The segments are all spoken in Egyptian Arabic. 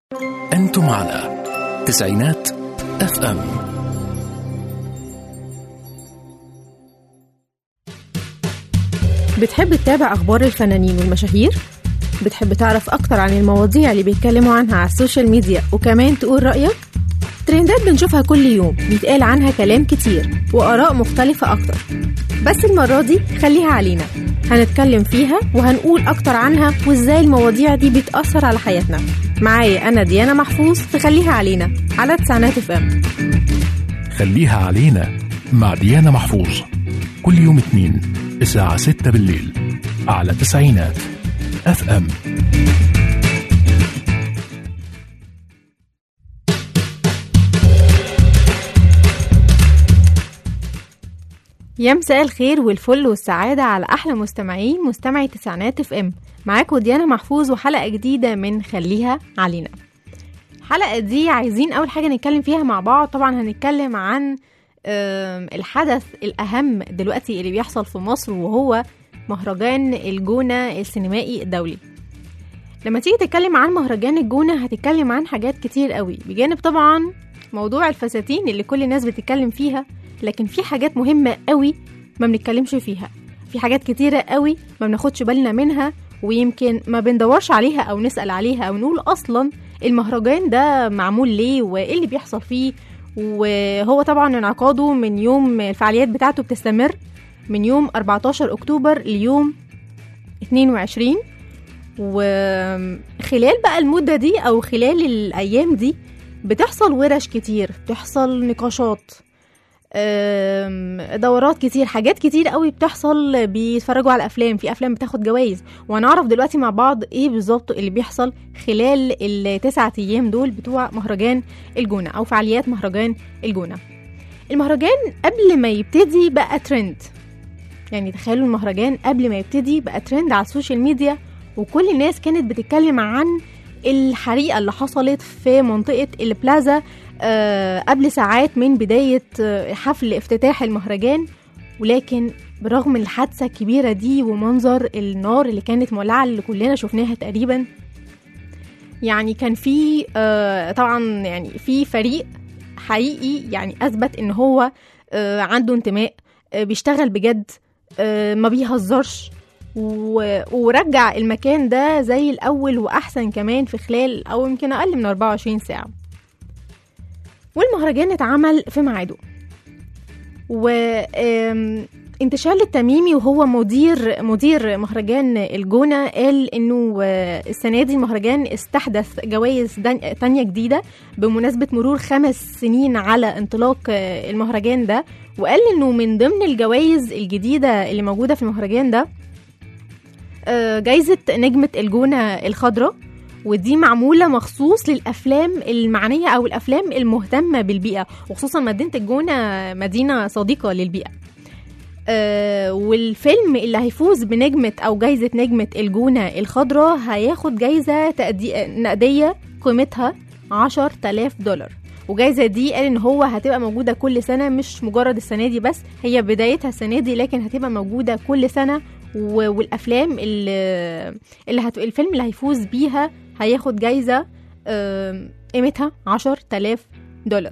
أنتم على تسعينات اف ام بتحب تتابع أخبار الفنانين والمشاهير؟ بتحب تعرف أكتر عن المواضيع اللي بيتكلموا عنها على السوشيال ميديا وكمان تقول رأيك؟ ترندات بنشوفها كل يوم بيتقال عنها كلام كتير وآراء مختلفة أكتر بس المرة دي خليها علينا هنتكلم فيها وهنقول أكتر عنها وإزاي المواضيع دي بتأثر على حياتنا معايا أنا ديانا محفوظ تخليها علينا على تسعينات اف ام خليها علينا مع ديانا محفوظ كل يوم اثنين الساعة 6 بالليل على تسعينات اف ام يا مساء الخير والفل والسعادة على أحلى مستمعين مستمعي تسعينات اف ام معاكم ديانا محفوظ وحلقة جديدة من خليها علينا الحلقة دي عايزين أول حاجة نتكلم فيها مع بعض طبعا هنتكلم عن آم، الحدث الأهم دلوقتي اللي بيحصل في مصر وهو مهرجان الجونة السينمائي الدولي لما تيجي تتكلم عن مهرجان الجونة هتتكلم عن حاجات كتير قوي بجانب طبعا موضوع الفساتين اللي كل الناس بتتكلم فيها لكن في حاجات مهمة قوي ما بنتكلمش فيها في حاجات كتيرة قوي ما بناخدش بالنا منها ويمكن ما بندورش عليها او نسأل عليها او نقول اصلا المهرجان ده معمول ليه وايه اللي بيحصل فيه وهو طبعا انعقاده من يوم الفعاليات بتاعته بتستمر من يوم 14 اكتوبر ليوم 22 وخلال بقى المدة دي او خلال الايام دي بتحصل ورش كتير بتحصل نقاشات أم، دورات كتير حاجات كتير قوي بتحصل بيتفرجوا على افلام في افلام بتاخد جوائز وهنعرف دلوقتي مع بعض ايه بالظبط اللي بيحصل خلال التسعة ايام دول بتوع مهرجان الجونة او فعاليات مهرجان الجونة المهرجان قبل ما يبتدي بقى ترند يعني تخيلوا المهرجان قبل ما يبتدي بقى ترند على السوشيال ميديا وكل الناس كانت بتتكلم عن الحريقة اللي حصلت في منطقة البلازا آه، قبل ساعات من بداية آه، حفل افتتاح المهرجان ولكن برغم الحادثة الكبيرة دي ومنظر النار اللي كانت مولعة اللي كلنا شفناها تقريبا يعني كان في آه، طبعا يعني في فريق حقيقي يعني أثبت إن هو آه، عنده انتماء آه، بيشتغل بجد آه، ما بيهزرش و- ورجع المكان ده زي الأول وأحسن كمان في خلال أو يمكن أقل من 24 ساعة والمهرجان اتعمل في ميعاده و آم، انتشار التميمي وهو مدير مدير مهرجان الجونة قال انه آه، السنة دي المهرجان استحدث جوائز دن- تانية جديدة بمناسبة مرور خمس سنين على انطلاق آه، المهرجان ده وقال انه من ضمن الجوائز الجديدة اللي موجودة في المهرجان ده آه، جايزة نجمة الجونة الخضراء ودي معمولة مخصوص للأفلام المعنية أو الأفلام المهتمة بالبيئة وخصوصا مدينة الجونة مدينة صديقة للبيئة آه والفيلم اللي هيفوز بنجمة أو جايزة نجمة الجونة الخضراء هياخد جايزة تقدي- نقدية قيمتها عشر تلاف دولار وجايزة دي قال إن هو هتبقى موجودة كل سنة مش مجرد السنة دي بس هي بدايتها السنة دي لكن هتبقى موجودة كل سنة و- والأفلام اللي, اللي هت... الفيلم اللي هيفوز بيها هياخد جايزة آم، قيمتها عشر تلاف دولار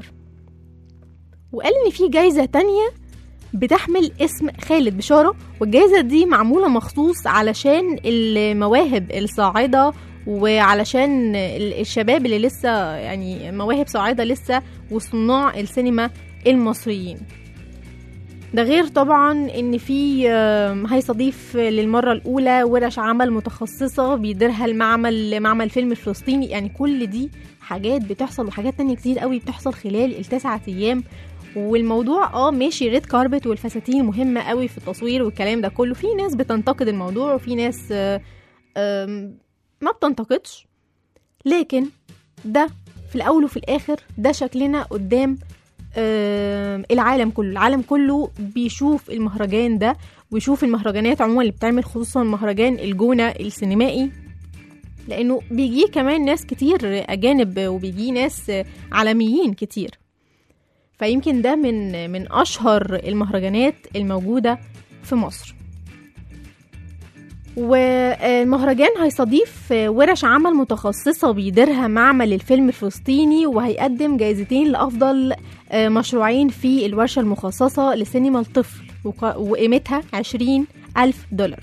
وقال إن في جايزة تانية بتحمل اسم خالد بشارة والجائزة دي معمولة مخصوص علشان المواهب الصاعدة وعلشان ال- الشباب اللي لسه يعني مواهب صاعدة لسه وصناع السينما المصريين ده غير طبعا ان في آم، هيستضيف للمره الاولى ورش عمل متخصصه بيديرها المعمل معمل فيلم فلسطيني يعني كل دي حاجات بتحصل وحاجات تانية كتير قوي بتحصل خلال التسعة ايام والموضوع اه ماشي ريد كاربت والفساتين مهمه قوي في التصوير والكلام ده كله في ناس بتنتقد الموضوع وفي ناس آه، آم، ما بتنتقدش لكن ده في الاول وفي الاخر ده شكلنا قدام آم، العالم كله العالم كله بيشوف المهرجان ده ويشوف المهرجانات عموما اللي بتعمل خصوصا مهرجان الجونة السينمائي لانه بيجي كمان ناس كتير اجانب وبيجي ناس عالميين كتير فيمكن ده من من اشهر المهرجانات الموجوده في مصر والمهرجان هيستضيف ورش عمل متخصصة بيديرها معمل الفيلم الفلسطيني وهيقدم جايزتين لأفضل مشروعين في الورشة المخصصة لسينما الطفل وق- وقيمتها عشرين ألف دولار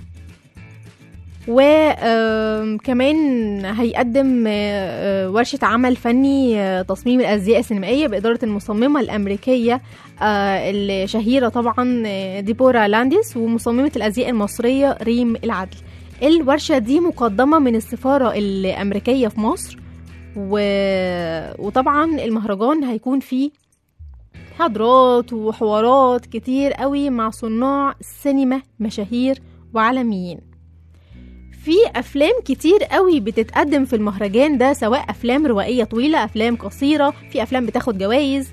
وكمان هيقدم آه، آه، ورشة عمل فني آه، تصميم الأزياء السينمائية بإدارة المصممة الأمريكية آه، الشهيرة طبعا آه، ديبورا لانديس ومصممة الأزياء المصرية ريم العدل الورشة دي مقدمة من السفارة الأمريكية في مصر و... وطبعا المهرجان هيكون فيه محاضرات وحوارات كتير قوي مع صناع سينما مشاهير وعالميين في افلام كتير قوي بتتقدم في المهرجان ده سواء افلام روائيه طويله افلام قصيره في افلام بتاخد جوائز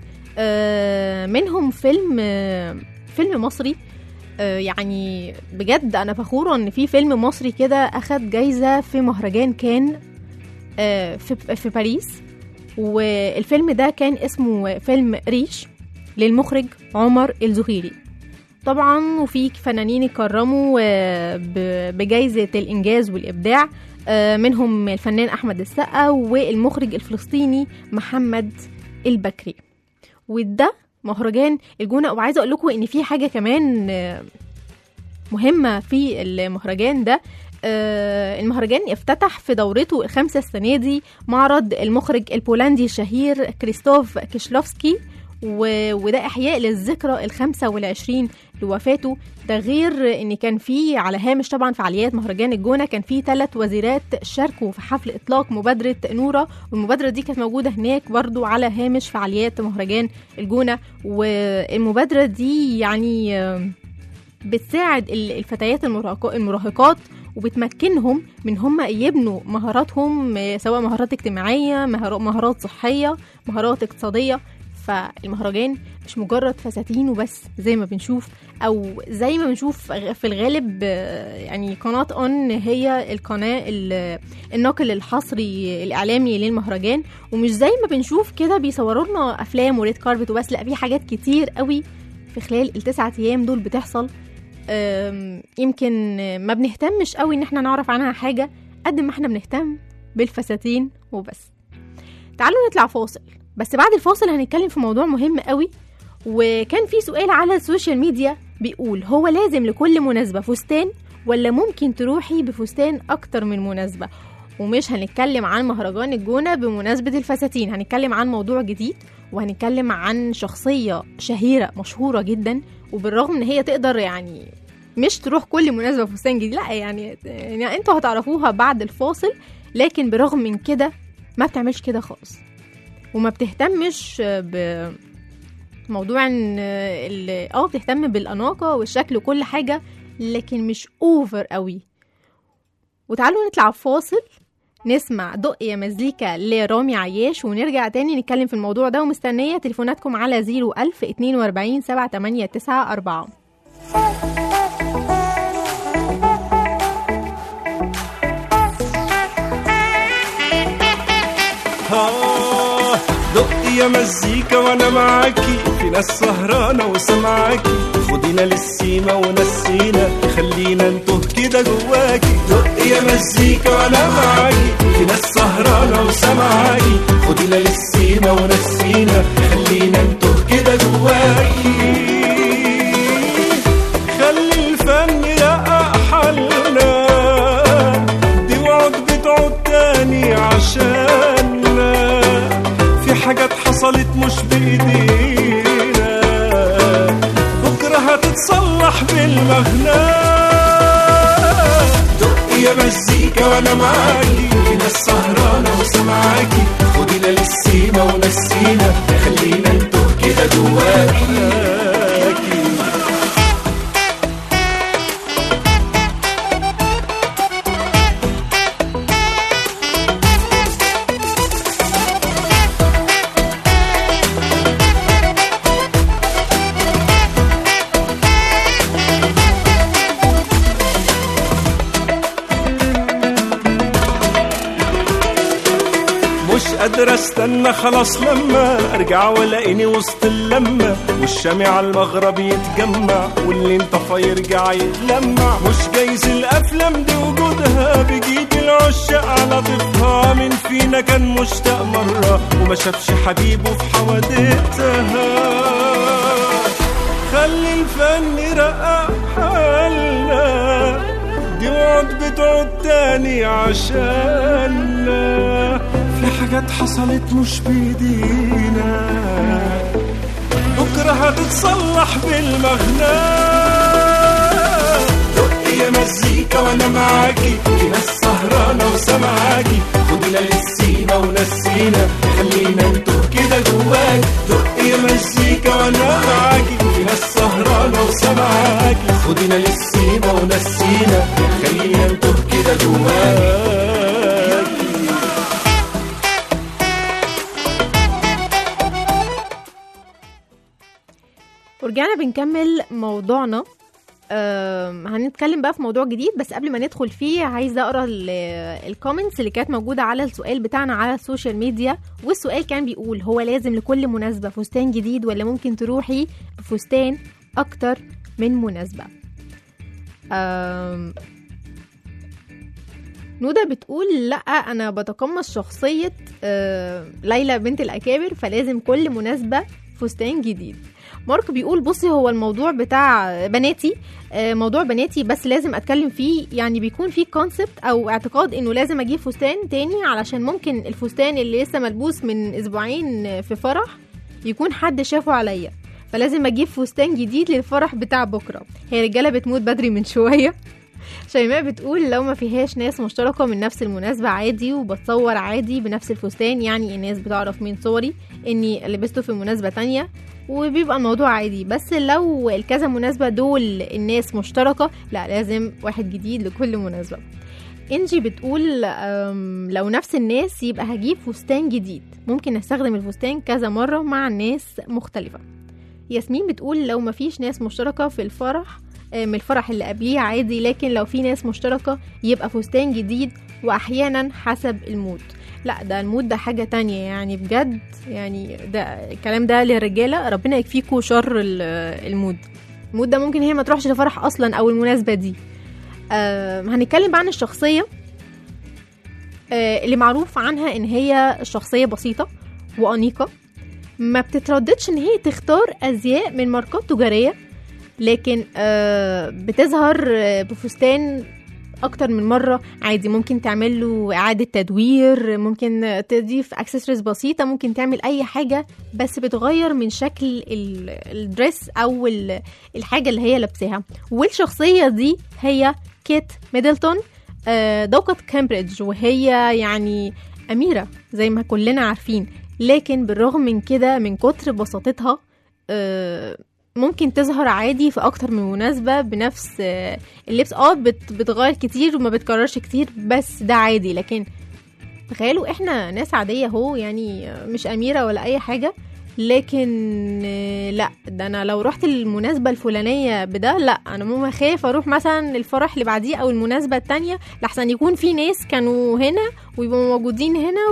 آه، منهم فيلم آه، فيلم مصري آه، يعني بجد انا فخوره ان في فيلم مصري كده اخد جايزه في مهرجان كان آه، في في باريس والفيلم ده كان اسمه فيلم ريش للمخرج عمر الزهيري طبعا وفي فنانين اتكرموا آه، ب- بجائزة الإنجاز والإبداع آه، منهم الفنان أحمد السقا والمخرج الفلسطيني محمد البكري وده مهرجان الجونة وعايزة أقول لكم إن في حاجة كمان آه، مهمة في المهرجان ده آه، المهرجان افتتح في دورته الخامسة السنة دي معرض المخرج البولندي الشهير كريستوف كيشلوفسكي و... وده إحياء للذكرى الخامسة والعشرين لوفاته ده غير إن كان في على هامش طبعا فعاليات مهرجان الجونة كان في ثلاث وزيرات شاركوا في حفل إطلاق مبادرة نورة والمبادرة دي كانت موجودة هناك برضو على هامش فعاليات مهرجان الجونة والمبادرة دي يعني آم، بتساعد ال- الفتيات المراهق- المراهقات وبتمكنهم من هم يبنوا مهاراتهم آه، سواء مهارات اجتماعية مهار- مهارات صحية مهارات اقتصادية فالمهرجان مش مجرد فساتين وبس زي ما بنشوف او زي ما بنشوف غ- في الغالب آه، يعني قناة اون هي القناة ال- الناقل الحصري الاعلامي للمهرجان ومش زي ما بنشوف كده بيصوروا لنا افلام وريد كاربت وبس لا في حاجات كتير قوي في خلال التسعة ايام دول بتحصل أم، يمكن ما بنهتمش قوي ان احنا نعرف عنها حاجة قد ما احنا بنهتم بالفساتين وبس تعالوا نطلع فاصل بس بعد الفاصل هنتكلم في موضوع مهم قوي وكان في سؤال على السوشيال ميديا بيقول هو لازم لكل مناسبة فستان ولا ممكن تروحي بفستان أكتر من مناسبة ومش هنتكلم عن مهرجان الجونة بمناسبة الفساتين هنتكلم عن موضوع جديد وهنتكلم عن شخصية شهيرة مشهورة جدا وبالرغم ان هي تقدر يعني مش تروح كل مناسبة فستان جديد لا يعني, يعني انتوا هتعرفوها بعد الفاصل لكن برغم من كده ما بتعملش كده خالص وما بتهتمش بموضوع ان ال- اه بتهتم بالاناقه والشكل وكل حاجه لكن مش اوفر قوي وتعالوا نطلع فاصل نسمع دق يا مزيكا لرامي عياش ونرجع تاني نتكلم في الموضوع ده ومستنية تليفوناتكم على 01000 42 7894 آه دقي يا مزيكا وانا معاكي في ناس سهرانة وسمعاكي خدينا للسيما ونسينا خلينا نتوه كده جواكي دقي يا مزيكا وانا معاكي في ناس سهرانة وسمعاكي خدينا للسيما ونسينا خلينا نتوه كده جواكي خلي الفن يرقق حالنا دي وعد بتعود تاني عشاننا في حاجات حصلت مش بايدينا بكره هتتصلح بالمغنى دقي يا مزيكا وانا معاكي في ناس سهرانه وسمعاكي خدينا للسيما ونسينا خلينا نتوه كده جواكي مش قادر استنى خلاص لما ارجع والاقيني وسط اللمة والشامع المغرب يتجمع واللي انطفى يرجع يتلمع مش جايز الافلام دي وجودها بيجيب العشاق على طفها من فينا كان مشتاق مرة وما شافش حبيبه في حوادثها خلي الفن يرقع حالنا دي وعد بتعود تاني عشاننا في حاجات حصلت مش بايدينا بكرة هتتصلح بالمغنى دق يا مزيكا وانا معاكي في ناس سهرانة وسامعاكي خدنا للسيما ونسينا خلينا نتوه كده جواك دق يا مزيكا وانا معاكي في ناس سهرانة وسامعاكي خدنا للسيما ونسينا خلينا نتوه كده جواك ورجعنا بنكمل موضوعنا أم، هنتكلم بقى في موضوع جديد بس قبل ما ندخل فيه عايزه اقرا الكومنتس اللي كانت موجوده على السؤال بتاعنا على السوشيال ميديا والسؤال كان بيقول هو لازم لكل مناسبه فستان جديد ولا ممكن تروحي بفستان اكتر من مناسبه أم، نودا بتقول لا انا بتقمص شخصيه أه، ليلى بنت الاكابر فلازم كل مناسبه فستان جديد مارك بيقول بصي هو الموضوع بتاع بناتي آه، موضوع بناتي بس لازم اتكلم فيه يعني بيكون فيه كونسبت او اعتقاد انه لازم اجيب فستان تاني علشان ممكن الفستان اللي لسه ملبوس من اسبوعين في فرح يكون حد شافه عليا فلازم اجيب فستان جديد للفرح بتاع بكره هي رجاله بتموت بدري من شويه شيماء بتقول لو ما فيهاش ناس مشتركة من نفس المناسبة عادي وبتصور عادي بنفس الفستان يعني الناس بتعرف من صوري اني لبسته في مناسبة تانية وبيبقى الموضوع عادي بس لو الكذا مناسبة دول الناس مشتركة لا لازم واحد جديد لكل مناسبة انجي بتقول أم، لو نفس الناس يبقى هجيب فستان جديد ممكن استخدم الفستان كذا مرة مع ناس مختلفة ياسمين بتقول لو مفيش ناس مشتركة في الفرح آه، من الفرح اللي قبليه عادي لكن لو في ناس مشتركة يبقى فستان جديد وأحيانا حسب المود لا ده المود ده حاجة تانية يعني بجد يعني ده الكلام ده للرجالة ربنا يكفيكوا شر ال- المود المود ده ممكن هي ما تروحش لفرح أصلا أو المناسبة دي آه هنتكلم بقى عن الشخصية آه اللي معروف عنها إن هي شخصية بسيطة وأنيقة ما بتترددش إن هي تختار أزياء من ماركات تجارية لكن آه بتظهر آه، بفستان اكتر من مره عادي ممكن تعمل له اعاده تدوير ممكن تضيف اكسسوارز بسيطه ممكن تعمل اي حاجه بس بتغير من شكل ال- الدريس او ال- الحاجه اللي هي لابساها والشخصيه دي هي كيت ميدلتون آه، دوقة كامبريدج وهي يعني أميرة زي ما كلنا عارفين لكن بالرغم من كده من كتر بساطتها آه، ممكن تظهر عادي في اكتر من مناسبة بنفس آه، اللبس اه بت- بتغير كتير وما بتكررش كتير بس ده عادي لكن تخيلوا احنا ناس عادية اهو يعني آه، مش اميرة ولا اي حاجة لكن آه، لا ده انا لو رحت المناسبة الفلانية بده لا انا مو خايف اروح مثلا الفرح اللي بعديه او المناسبة التانية لحسن يكون في ناس كانوا هنا ويبقوا موجودين هنا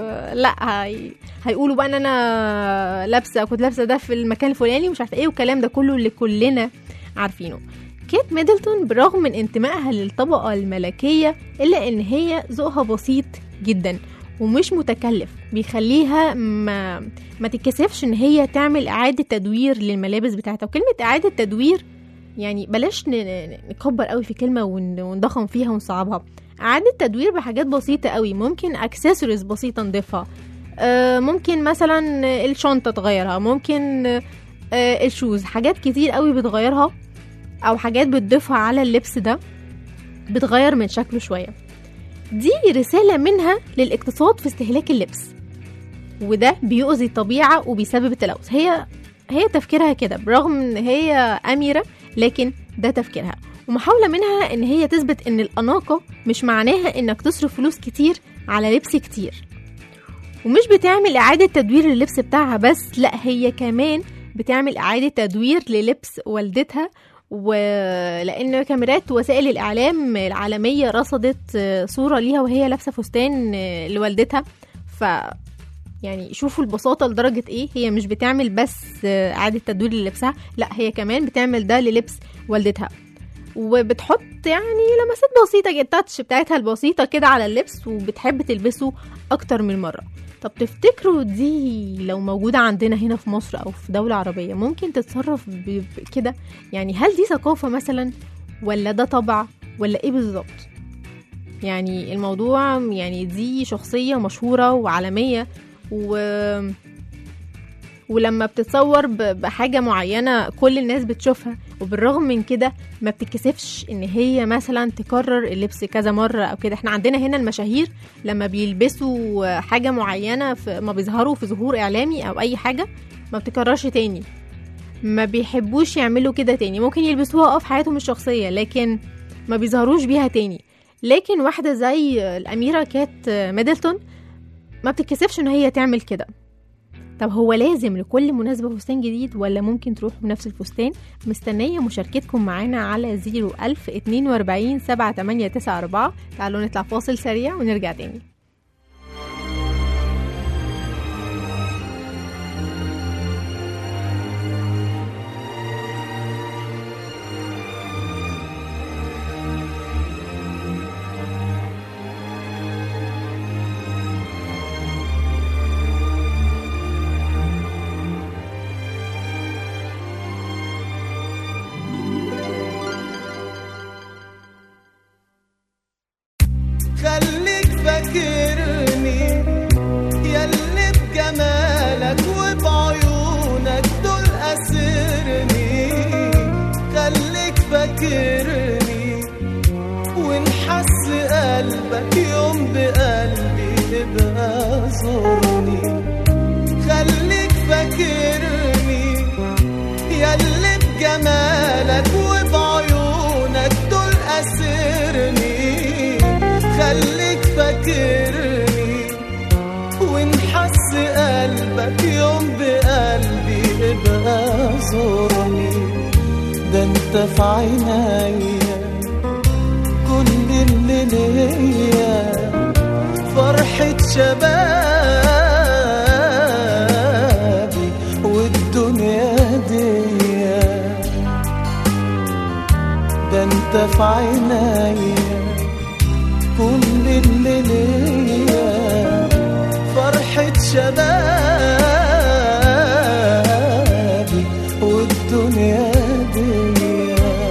ولا هي... هيقولوا بقى ان انا لابسه كنت لابسه ده في المكان الفلاني ومش عارفه ايه والكلام ده كله اللي كلنا عارفينه كيت ميدلتون برغم من انتمائها للطبقة الملكية إلا إن هي ذوقها بسيط جدا ومش متكلف بيخليها ما ما تتكسفش إن هي تعمل إعادة تدوير للملابس بتاعتها وكلمة إعادة تدوير يعني بلاش ن- ن- نكبر قوي في كلمة ون- ونضخم فيها ونصعبها إعادة تدوير بحاجات بسيطة قوي ممكن أكسسوارز بسيطة نضيفها آه، ممكن مثلا الشنطة تغيرها ممكن آه، الشوز حاجات كتير قوي بتغيرها او حاجات بتضيفها على اللبس ده بتغير من شكله شوية دي رسالة منها للاقتصاد في استهلاك اللبس وده بيؤذي الطبيعة وبيسبب التلوث هي هي تفكيرها كده برغم ان هي أميرة لكن ده تفكيرها ومحاولة منها ان هي تثبت ان الأناقة مش معناها انك تصرف فلوس كتير على لبس كتير ومش بتعمل إعادة تدوير لللبس بتاعها بس لا هي كمان بتعمل إعادة تدوير للبس والدتها ولأن كاميرات وسائل الإعلام العالمية رصدت صورة ليها وهي لابسة فستان لوالدتها ف يعني شوفوا البساطة لدرجة ايه هي مش بتعمل بس آه، إعادة تدوير للبسها لا هي كمان بتعمل ده للبس والدتها وبتحط يعني لمسات بسيطة كده التاتش بتاعتها البسيطة كده على اللبس وبتحب تلبسه أكتر من مرة طب تفتكروا دي لو موجودة عندنا هنا في مصر أو في دولة عربية ممكن تتصرف ب- بكده يعني هل دي ثقافة مثلا ولا ده طبع ولا ايه بالظبط يعني الموضوع يعني دي شخصية مشهورة وعالمية و ولما بتتصور ب- بحاجة معينة كل الناس بتشوفها وبالرغم من كده ما بتتكسفش ان هي مثلا تكرر اللبس كذا مرة او كده احنا عندنا هنا المشاهير لما بيلبسوا حاجة معينة في ما بيظهروا في ظهور اعلامي او اي حاجة ما بتكررش تاني ما بيحبوش يعملوا كده تاني ممكن يلبسوها اه في حياتهم الشخصية لكن ما بيظهروش بيها تاني لكن واحدة زي الأميرة كات ميدلتون ما بتتكسفش ان هي تعمل كده طب هو لازم لكل مناسبة فستان جديد ولا ممكن تروحوا بنفس الفستان مستنية مشاركتكم معانا على 01000 42 7894 تعالوا نطلع فاصل سريع ونرجع تاني خليك فاكرني ياللي بجمالك وبعيونك دول أسرني خليك فاكرني ونحس قلبك يوم بقلبي يبقى زورني خليك فاكرني ياللي بجمالك وبعيونك دول أسرني خليك فاكرني ونحس قلبك يوم بقلبي ابقى زورني ده انت في عينيا كل اللي ليا فرحة شبابي والدنيا دي ده انت في عينيا كل اللي ليا فرحة شبابي والدنيا دي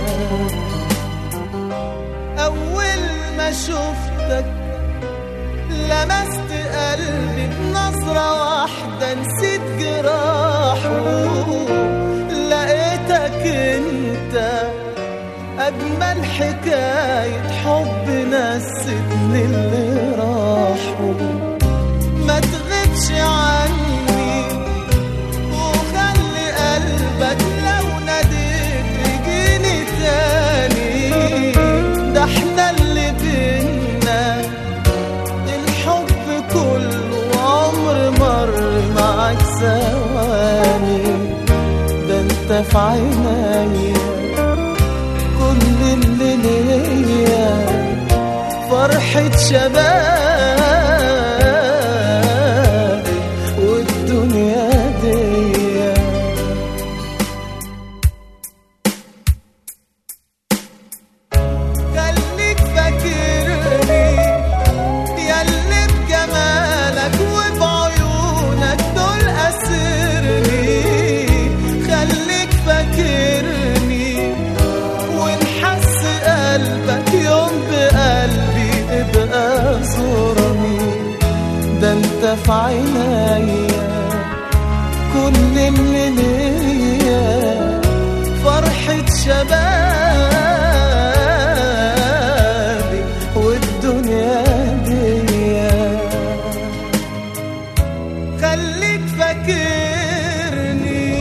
أول ما شفتك لمست قلبي بنظرة واحدة نسيت جراحه لقيتك انت أجمل حكاية حب نستني اللي راحوا ما تغيبش عني وخلي قلبك لو ناديت يجيني تاني ده احنا اللي بينا الحب كله عمر مر معاك ثواني ده انت في عينيا كل اللي ليا فرحة شبابي والدنيا دي خليك فاكرني ياللي بجمالك وبعيونك دول أسرني خليك فاكرني ونحس قلبك يوم بقلبي ابقى زورني ده انت في عينيا كل اللي ليا فرحة شبابي والدنيا دي خليك فاكرني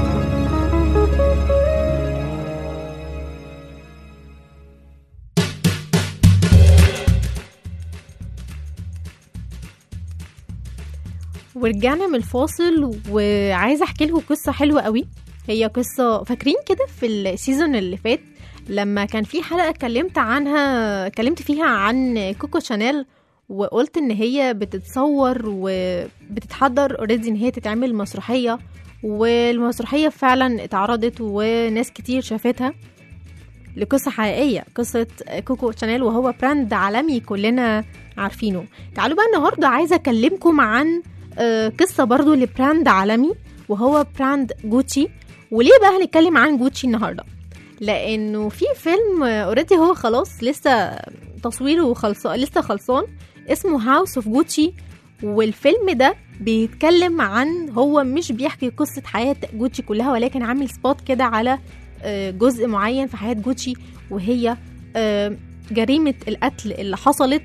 ورجعنا من الفاصل وعايزه احكي لكم قصه حلوه قوي هي قصه فاكرين كده في السيزون اللي فات لما كان في حلقه اتكلمت عنها اتكلمت فيها عن كوكو شانيل وقلت ان هي بتتصور وبتتحضر اوريدي ان هي تتعمل مسرحيه والمسرحيه فعلا اتعرضت وناس كتير شافتها لقصة حقيقية قصة كوكو شانيل وهو براند عالمي كلنا عارفينه تعالوا بقى النهاردة عايزة أكلمكم عن آه، قصة برضو لبراند عالمي وهو براند جوتشي وليه بقى هنتكلم عن جوتشي النهاردة لأنه في فيلم اوريدي هو خلاص لسه تصويره خلصان لسه خلصان اسمه هاوس اوف جوتشي والفيلم ده بيتكلم عن هو مش بيحكي قصة حياة جوتشي كلها ولكن عامل سبوت كده على آه، جزء معين في حياة جوتشي وهي آه، جريمة القتل اللي حصلت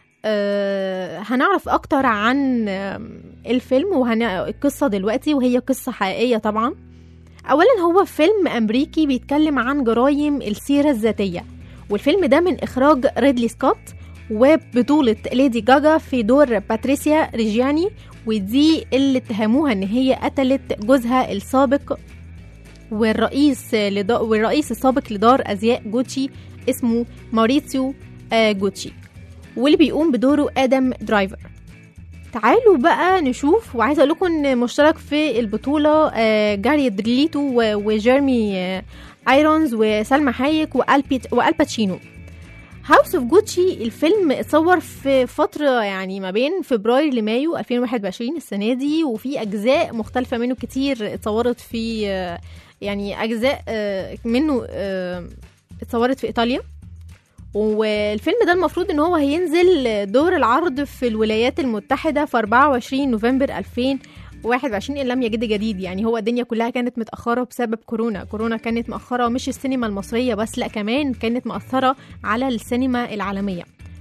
آه، هنعرف أكتر عن آم، الفيلم وهن... القصة دلوقتي وهي قصة حقيقية طبعا أولا هو فيلم أمريكي بيتكلم عن جرائم السيرة الذاتية والفيلم ده من إخراج ريدلي سكوت وبطولة ليدي جاجا في دور باتريسيا ريجياني ودي اللي اتهموها ان هي قتلت جوزها السابق والرئيس لدا... والرئيس السابق لدار ازياء جوتشي اسمه موريتسيو آه، جوتشي واللي بيقوم بدوره ادم درايفر تعالوا بقى نشوف وعايزه اقول لكم ان مشترك في البطوله آه، جاري دريليتو و- وجيرمي آه، ايرونز وسلمى حايك والبيت والباتشينو هاوس اوف جوتشي الفيلم اتصور في فترة يعني ما بين فبراير لمايو 2021 السنة دي وفي أجزاء مختلفة منه كتير اتصورت في آه، يعني أجزاء آه، منه آه، اتصورت في إيطاليا والفيلم ده المفروض ان هو هينزل دور العرض في الولايات المتحدة في 24 نوفمبر 2021 ان لم يجد جديد يعني هو الدنيا كلها كانت متأخرة بسبب كورونا كورونا كانت مأخرة مش السينما المصرية بس لا كمان كانت مأثرة على السينما العالمية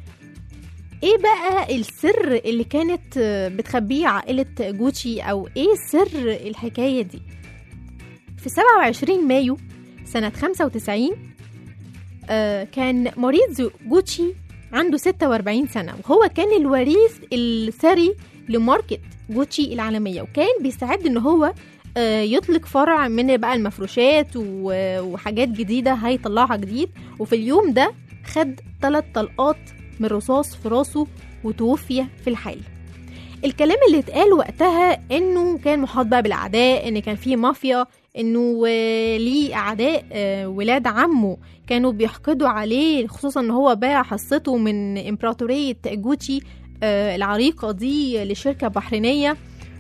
ايه بقى السر اللي كانت بتخبيه عائلة جوتشي او ايه سر الحكاية دي في 27 مايو سنة 95 آه، كان موريتزو جوتشي عنده 46 سنة وهو كان الوريث الثري لماركت جوتشي العالمية وكان بيستعد ان هو آه، يطلق فرع من بقى المفروشات و- وحاجات جديدة هيطلعها جديد وفي اليوم ده خد ثلاث طلقات من رصاص في راسه وتوفي في الحال الكلام اللي اتقال وقتها انه كان محاط بقى بالاعداء ان كان في مافيا انه آه، ليه اعداء آه، ولاد عمه كانوا بيحقدوا عليه خصوصا ان هو باع حصته من امبراطورية جوتشي آه، العريقة دي لشركة بحرينية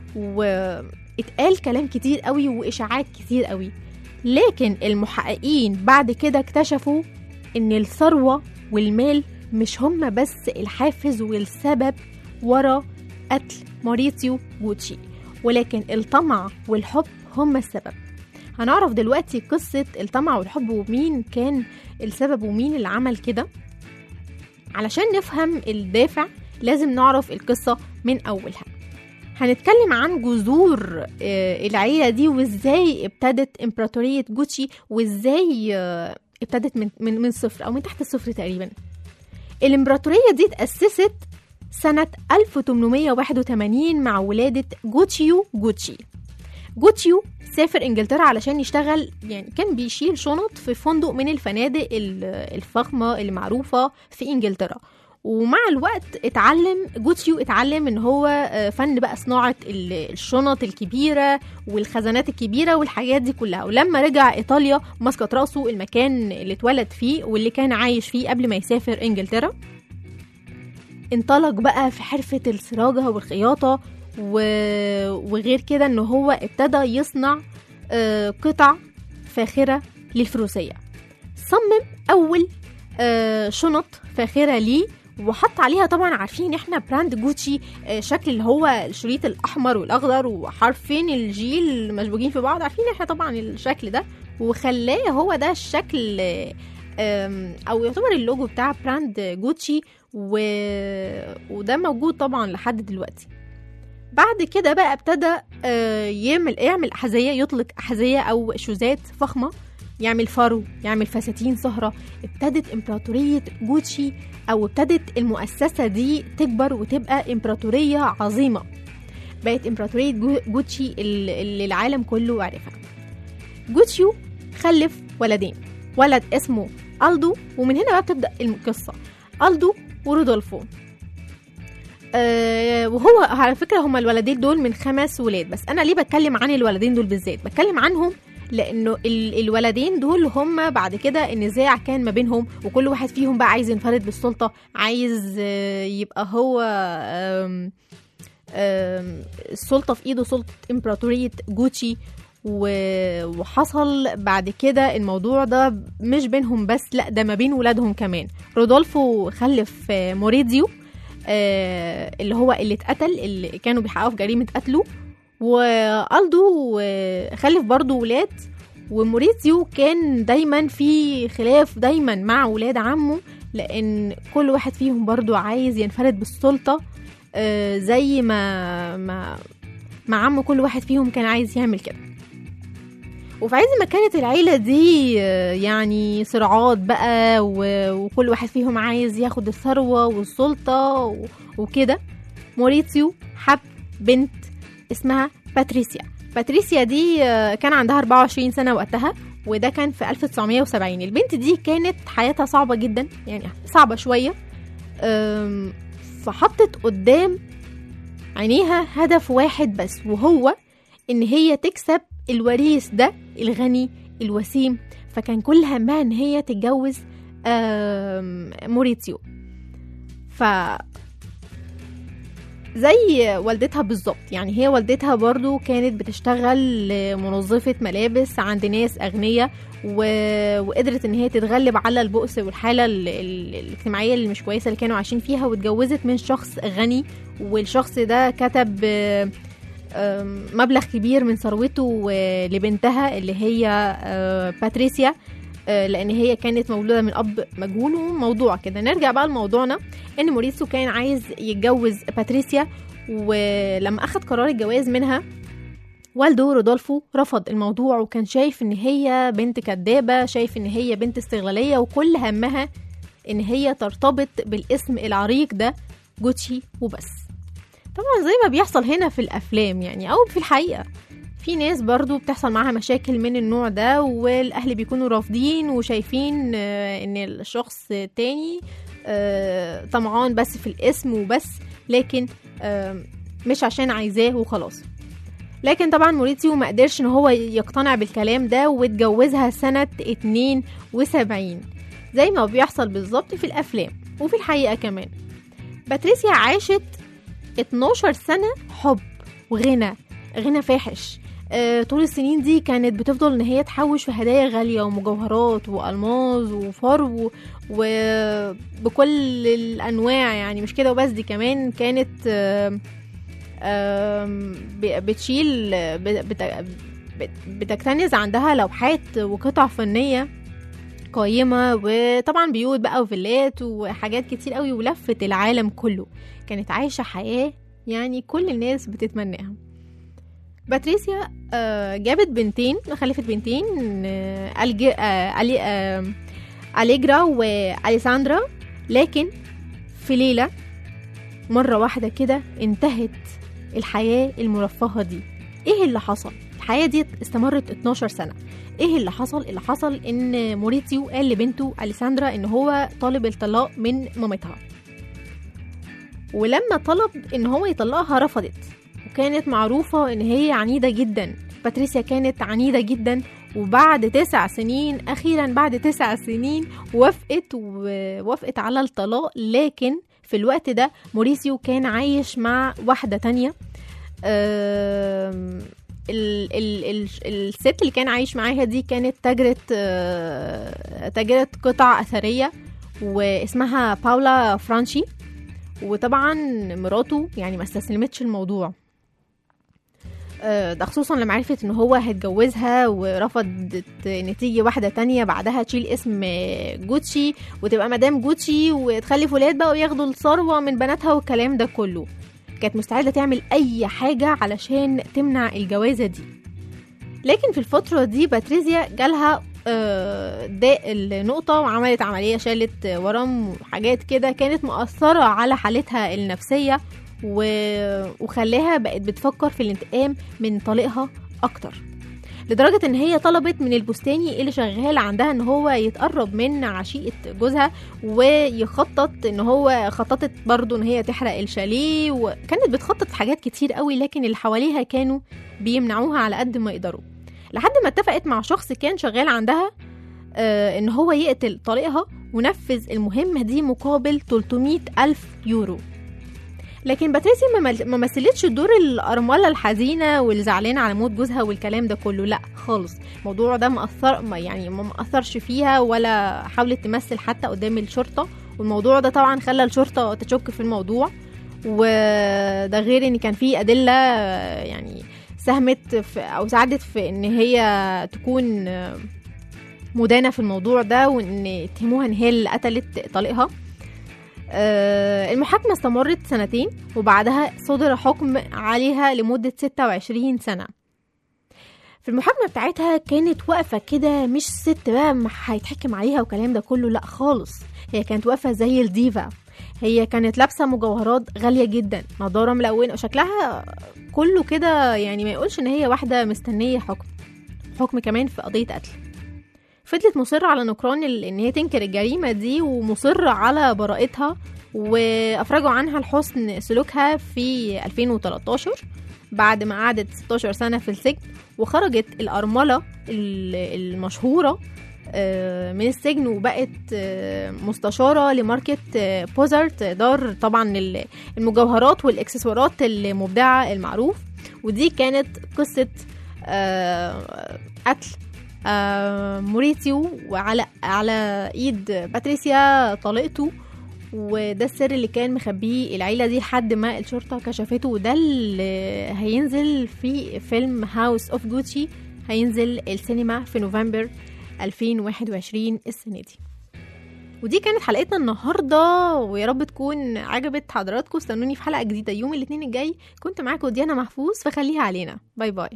واتقال كلام كتير قوي واشاعات كتير قوي لكن المحققين بعد كده اكتشفوا ان الثروة والمال مش هما بس الحافز والسبب ورا قتل موريتيو جوتشي ولكن الطمع والحب هما السبب هنعرف دلوقتي قصة الطمع والحب ومين كان السبب ومين اللي عمل كده علشان نفهم الدافع لازم نعرف القصة من أولها هنتكلم عن جذور آه، العيلة دي وازاي ابتدت امبراطورية جوتشي وازاي آه، ابتدت من من من صفر او من تحت الصفر تقريبا الامبراطورية دي اتأسست سنة 1881 مع ولادة جوتشيو جوتشي جوتشيو سافر انجلترا علشان يشتغل يعني كان بيشيل شنط في فندق من الفنادق ال- الفخمة اللي معروفة في انجلترا ومع الوقت اتعلم جوتشيو اتعلم ان هو آه، فن بقى صناعة ال- الشنط الكبيرة والخزانات الكبيرة والحاجات دي كلها ولما رجع ايطاليا مسقط راسه المكان اللي اتولد فيه واللي كان عايش فيه قبل ما يسافر انجلترا انطلق بقى في حرفة السراجة والخياطة و... وغير كده ان هو ابتدى يصنع آه، قطع فاخرة للفروسية صمم اول آه، شنط فاخرة ليه وحط عليها طبعا عارفين احنا براند جوتشي آه، شكل اللي هو الشريط الاحمر والاخضر وحرفين الجيل مشبوكين في بعض عارفين احنا طبعا الشكل ده وخلاه هو ده الشكل آه، آم، او يعتبر اللوجو بتاع براند جوتشي و... وده موجود طبعا لحد دلوقتي بعد كده بقى ابتدى آه، يعمل يعمل احذيه يطلق احذيه او شوزات فخمه يعمل فرو يعمل فساتين سهره ابتدت امبراطوريه جوتشي او ابتدت المؤسسه دي تكبر وتبقى امبراطوريه عظيمه بقت امبراطوريه جو- جوتشي ال- اللي العالم كله عرفها جوتشيو خلف ولدين ولد اسمه ألدو ومن هنا بقى بتبدأ القصة ألدو ورودولفو آه وهو على فكره هما الولدين دول من خمس ولاد بس انا ليه بتكلم عن الولدين دول بالذات بتكلم عنهم لانه ال- الولدين دول هم بعد كده النزاع كان ما بينهم وكل واحد فيهم بقى عايز ينفرد بالسلطه عايز آه، يبقى هو آم، آم، السلطه في ايده سلطه امبراطوريه جوتشي و- وحصل بعد كده الموضوع ده مش بينهم بس لا ده ما بين ولادهم كمان رودولفو خلف آه، موريديو آه، اللي هو اللي اتقتل اللي كانوا بيحققوا في جريمه قتله والدو آه، خلف برضه ولاد وموريتيو كان دايما في خلاف دايما مع ولاد عمه لان كل واحد فيهم برضه عايز ينفرد بالسلطه آه، زي ما ما مع عمه كل واحد فيهم كان عايز يعمل كده وفي عز ما كانت العيلة دي آه، يعني صراعات بقى و- وكل واحد فيهم عايز ياخد الثروة والسلطة و- وكده موريتيو حب بنت اسمها باتريسيا باتريسيا دي آه، كان عندها 24 سنة وقتها وده كان في 1970 البنت دي كانت حياتها صعبة جدا يعني صعبة شوية أم، فحطت قدام عينيها هدف واحد بس وهو ان هي تكسب الوريث ده الغني الوسيم فكان كل همها ان هي تتجوز آم، موريتيو ف زي والدتها بالظبط يعني هي والدتها برضو كانت بتشتغل منظفة ملابس عند ناس أغنياء و... وقدرت ان هي تتغلب على البؤس والحالة ال... ال... الاجتماعية اللي مش كويسة اللي كانوا عايشين فيها واتجوزت من شخص غني والشخص ده كتب آه، آم، مبلغ كبير من ثروته آه، لبنتها اللي هي آه، باتريسيا آه، لان هي كانت مولوده من اب مجهول وموضوع كده نرجع بقى لموضوعنا ان موريسيو كان عايز يتجوز باتريسيا ولما اخد قرار الجواز منها والده رودولفو رفض الموضوع وكان شايف ان هي بنت كدابه شايف ان هي بنت استغلاليه وكل همها ان هي ترتبط بالاسم العريق ده جوتشي وبس طبعا زي ما بيحصل هنا في الافلام يعني او في الحقيقه في ناس برضو بتحصل معاها مشاكل من النوع ده والاهل بيكونوا رافضين وشايفين آه، ان الشخص التاني آه، طمعان بس في الاسم وبس لكن آه، مش عشان عايزاه وخلاص لكن طبعا موريتيو ما قدرش ان هو يقتنع بالكلام ده واتجوزها سنة 72 زي ما بيحصل بالظبط في الافلام وفي الحقيقة كمان باتريسيا عاشت 12 سنة حب وغنى غنى فاحش آه، طول السنين دي كانت بتفضل ان هي تحوش في هدايا غالية ومجوهرات والماظ وفرو وبكل الانواع يعني مش كده وبس دي كمان كانت آم، آم، ب- بتشيل ب- بت- بت- بتكتنز عندها لوحات وقطع فنية قيمة وطبعا بيوت بقى وفيلات وحاجات كتير قوي ولفت العالم كله كانت عايشة حياة يعني كل الناس بتتمناها باتريسيا آه، جابت بنتين خلفت بنتين آه، ألج- آه، ألي- آه، أليجرا وأليساندرا لكن في ليلة مرة واحدة كده انتهت الحياة المرفهة دي ايه اللي حصل؟ الحياة دي استمرت 12 سنة ايه اللي حصل؟ اللي حصل ان موريتيو قال لبنته أليساندرا ان هو طالب الطلاق من مامتها ولما طلب ان هو يطلقها رفضت وكانت معروفة ان هي عنيدة جدا باتريسيا كانت عنيدة جدا وبعد تسع سنين اخيرا بعد تسع سنين وافقت ووافقت على الطلاق لكن في الوقت ده موريسيو كان عايش مع واحدة تانية آم، ال ال ال الست اللي كان عايش معاها دي كانت تاجرة آه، تاجرة قطع أثرية واسمها باولا فرانشي وطبعا مراته يعني ما استسلمتش الموضوع آه، ده خصوصا لما عرفت ان هو هيتجوزها ورفضت ان تيجي واحده تانية بعدها تشيل اسم جوتشي وتبقى مدام جوتشي وتخلف ولاد بقى وياخدوا الثروه من بناتها والكلام ده كله كانت مستعده تعمل اي حاجه علشان تمنع الجوازه دي لكن في الفتره دي باتريزيا جالها آه، داء النقطة وعملت عملية شالت ورم وحاجات كده كانت مؤثرة على حالتها النفسية و... وخلاها بقت بتفكر في الانتقام من طليقها أكتر لدرجة ان هي طلبت من البستاني اللي شغال عندها ان هو يتقرب من عشيقة جوزها ويخطط ان هو خططت برضو ان هي تحرق الشاليه وكانت بتخطط في حاجات كتير قوي لكن اللي حواليها كانوا بيمنعوها على قد ما يقدروا لحد ما اتفقت مع شخص كان شغال عندها آه ان هو يقتل طليقها ونفذ المهمة دي مقابل 300 ألف يورو لكن باتريسيا ما مل- ما مثلتش دور الأرملة الحزينة واللي زعلانة على موت جوزها والكلام ده كله لا خالص الموضوع ده ما أثر ما يعني ما أثرش فيها ولا حاولت تمثل حتى قدام الشرطة والموضوع ده طبعا خلى الشرطة تشك في الموضوع وده غير ان كان في أدلة آه، يعني ساهمت في او ساعدت في ان هي تكون آه، مدانة في الموضوع ده وان يتهموها ان هي اللي قتلت طليقها آه، المحاكمة استمرت سنتين وبعدها صدر حكم عليها لمدة 26 سنة في المحاكمة بتاعتها كانت واقفة كده مش ست بقى ما هيتحكم عليها والكلام ده كله لا خالص هي كانت واقفة زي الديفا هي كانت لابسة مجوهرات غالية جدا نضارة ملونة وشكلها كله كده يعني ما يقولش ان هي واحدة مستنية حكم حكم كمان في قضية قتل فضلت مصرة على نكران ال- ان هي تنكر الجريمة دي ومصرة على براءتها وافرجوا عنها لحسن سلوكها في 2013 بعد ما قعدت 16 سنة في السجن وخرجت الأرملة ال- المشهورة آه، من السجن وبقت آه، مستشارة لماركة آه، بوزارت دار طبعا ال- المجوهرات والإكسسوارات المبدعة المعروف ودي كانت قصة آه، قتل آه، موريتيو وعلى على ايد باتريسيا طليقته وده السر اللي كان مخبيه العيلة دي لحد ما الشرطة كشفته وده اللي هينزل في فيلم هاوس اوف جوتشي هينزل السينما في نوفمبر 2021 السنة دي ودي كانت حلقتنا النهاردة ويا رب تكون عجبت حضراتكم استنوني في حلقة جديدة يوم الاثنين الجاي كنت معاكم ديانا محفوظ فخليها علينا باي باي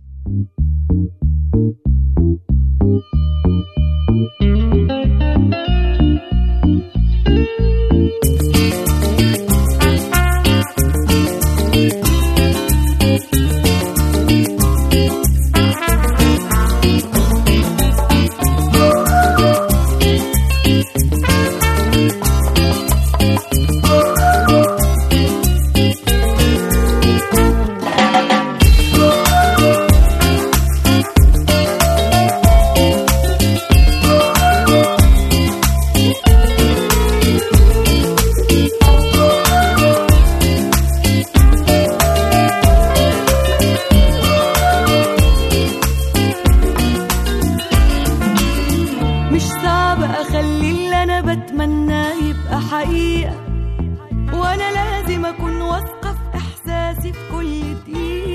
مش صعب اخلي اللي انا بتمناه يبقى حقيقة وانا لازم اكون واثقة في احساسي في كل دقيقة